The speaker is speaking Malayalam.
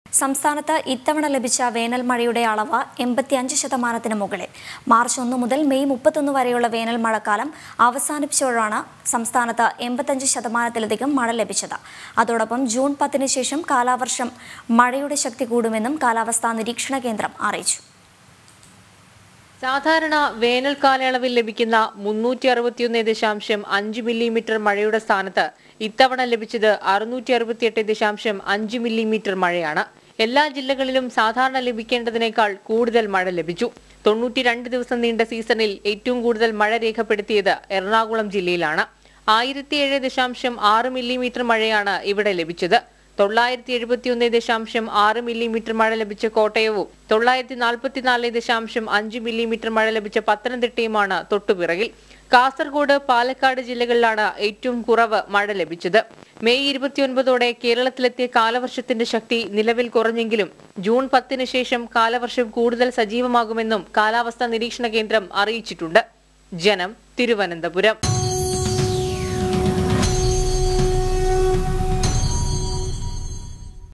സംസ്ഥാനത്ത് ഇത്തവണ ലഭിച്ച വേനൽ മഴയുടെ അളവ് എൺപത്തിയഞ്ച് ശതമാനത്തിന് മുകളിൽ മാർച്ച് ഒന്ന് മുതൽ മെയ് മുപ്പത്തൊന്ന് വരെയുള്ള വേനൽ മഴക്കാലം അവസാനിപ്പിച്ചപ്പോഴാണ് സംസ്ഥാനത്ത് എൺപത്തഞ്ച് ശതമാനത്തിലധികം മഴ ലഭിച്ചത് അതോടൊപ്പം ജൂൺ പത്തിന് ശേഷം കാലാവർഷം മഴയുടെ ശക്തി കൂടുമെന്നും കാലാവസ്ഥാ നിരീക്ഷണ കേന്ദ്രം അറിയിച്ചു സാധാരണ വേനൽ കാലയളവിൽ ലഭിക്കുന്ന മുന്നൂറ്റി അറുപത്തിയൊന്ന് ദശാംശം അഞ്ച് മില്ലിമീറ്റർ മഴയുടെ സ്ഥാനത്ത് ഇത്തവണ ലഭിച്ചത് അറുന്നൂറ്റി അറുപത്തിയെട്ട് ദശാംശം അഞ്ച് മില്ലിമീറ്റർ മഴയാണ് എല്ലാ ജില്ലകളിലും സാധാരണ ലഭിക്കേണ്ടതിനേക്കാൾ കൂടുതൽ മഴ ലഭിച്ചു തൊണ്ണൂറ്റിരണ്ട് ദിവസം നീണ്ട സീസണിൽ ഏറ്റവും കൂടുതൽ മഴ രേഖപ്പെടുത്തിയത് എറണാകുളം ജില്ലയിലാണ് ആയിരത്തിയേഴ് ദശാംശം ആറ് മില്ലിമീറ്റർ മഴയാണ് ഇവിടെ ലഭിച്ചത് തൊള്ളായിരത്തി എഴുപത്തിയൊന്ന് ദശാംശം ആറ് മില്ലിമീറ്റർ മഴ ലഭിച്ച കോട്ടയവും തൊള്ളായിരത്തി നാൽപ്പത്തിനാല് ദശാംശം അഞ്ച് മില്ലിമീറ്റർ മഴ ലഭിച്ച പത്തനംതിട്ടയുമാണ് തൊട്ടുപിറകിൽ കാസർഗോഡ് പാലക്കാട് ജില്ലകളിലാണ് ഏറ്റവും കുറവ് മഴ ലഭിച്ചത് മെയ് ഇരുപത്തിയൊൻപതോടെ കേരളത്തിലെത്തിയ കാലവർഷത്തിന്റെ ശക്തി നിലവിൽ കുറഞ്ഞെങ്കിലും ജൂൺ പത്തിന് ശേഷം കാലവർഷം കൂടുതൽ സജീവമാകുമെന്നും കാലാവസ്ഥാ നിരീക്ഷണ കേന്ദ്രം അറിയിച്ചിട്ടുണ്ട് ജനം തിരുവനന്തപുരം